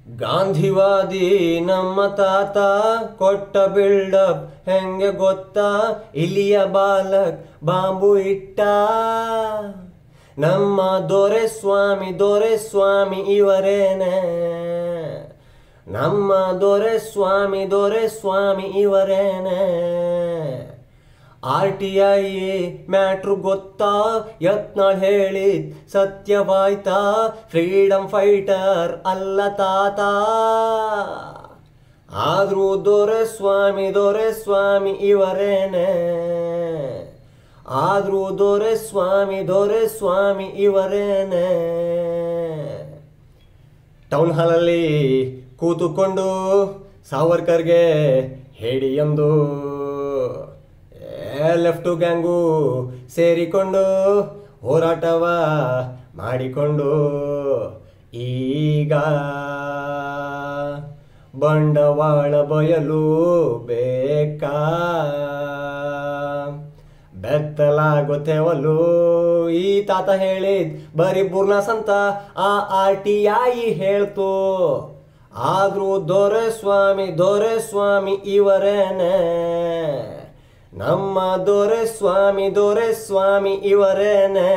ಗಾಂಧಿವಾದಿ ನಮ್ಮ ತಾತ ಕೊಟ್ಟ ಬಿಲ್ಡಪ್ ಹೆಂಗೆ ಗೊತ್ತಾ ಇಲಿಯ ಬಾಲಕ್ ಬಾಂಬು ಇಟ್ಟ ನಮ್ಮ ದೊರೆ ಸ್ವಾಮಿ ದೊರೆ ಸ್ವಾಮಿ ಇವರೇನೆ ನಮ್ಮ ದೊರೆ ಸ್ವಾಮಿ ದೊರೆ ಸ್ವಾಮಿ ಇವರೇನೆ ಆರ್ ಟಿ ಐ ಮ್ಯಾಟ್ರು ಗೊತ್ತಾ ಯತ್ನಾಳ್ ಹೇಳಿದ್ ಸತ್ಯವಾಯ್ತಾ ಫ್ರೀಡಮ್ ಫೈಟರ್ ಅಲ್ಲ ತಾತ ಆದ್ರೂ ದೊರೆ ಸ್ವಾಮಿ ದೊರೆ ಸ್ವಾಮಿ ಇವರೇನೆ ಆದ್ರೂ ದೊರೆ ಸ್ವಾಮಿ ದೊರೆ ಸ್ವಾಮಿ ಇವರೇನೆ ಟೌನ್ ಹಾಲಲ್ಲಿ ಕೂತುಕೊಂಡು ಸಾವರ್ಕರ್ಗೆ ಹೇಳಿ ಎಂದು ಲೆಫ್ಟು ಗ್ಯಾಂಗು ಸೇರಿಕೊಂಡು ಹೋರಾಟವ ಮಾಡಿಕೊಂಡು ಈಗ ಬಂಡವಾಳ ಬಯಲು ಬೇಕಾ ಬೆತ್ತಲಾಗುತ್ತೇವಲು ಈ ತಾತ ಹೇಳಿದ್ ಬರೀ ಬುರ್ನಾಸ್ ಅಂತ ಆ ಆರ್ ಟಿ ಐ ಹೇಳ್ತು ಆದ್ರೂ ದೊರೆ ಸ್ವಾಮಿ ದೊರೆ ಸ್ವಾಮಿ ಇವರೇನೆ ನಮ್ಮ ದೊರೆ ಸ್ವಾಮಿ ದೊರೆ ಸ್ವಾಮಿ ಇವರೇನೆ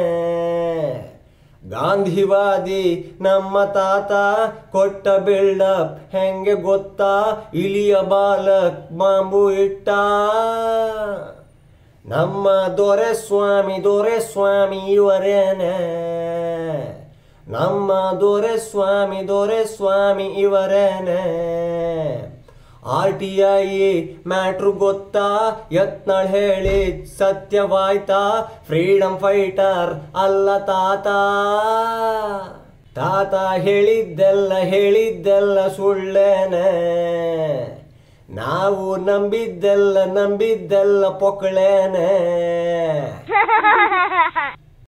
ಗಾಂಧಿವಾದಿ ನಮ್ಮ ತಾತ ಕೊಟ್ಟ ಬಿಲ್ಡಪ್ ಹೆಂಗೆ ಗೊತ್ತಾ ಇಲಿಯ ಬಾಲಕ್ ಬಾಂಬು ಇಟ್ಟ ನಮ್ಮ ದೊರೆ ಸ್ವಾಮಿ ದೊರೆ ಸ್ವಾಮಿ ಇವರೇನೆ ನಮ್ಮ ದೊರೆ ಸ್ವಾಮಿ ದೊರೆ ಸ್ವಾಮಿ ಇವರೇನೆ ಆರ್ ಟಿ ಐ ಮ್ಯಾಟ್ರು ಗೊತ್ತಾ ಯತ್ನಾಳ್ ಹೇಳಿದ್ ಸತ್ಯವಾಯ್ತಾ ಫ್ರೀಡಮ್ ಫೈಟರ್ ಅಲ್ಲ ತಾತ ತಾತ ಹೇಳಿದ್ದೆಲ್ಲ ಹೇಳಿದ್ದೆಲ್ಲ ಸುಳ್ಳೇನೆ ನಾವು ನಂಬಿದ್ದೆಲ್ಲ ನಂಬಿದ್ದೆಲ್ಲ ಪೊಕ್ಕಳೇನೆ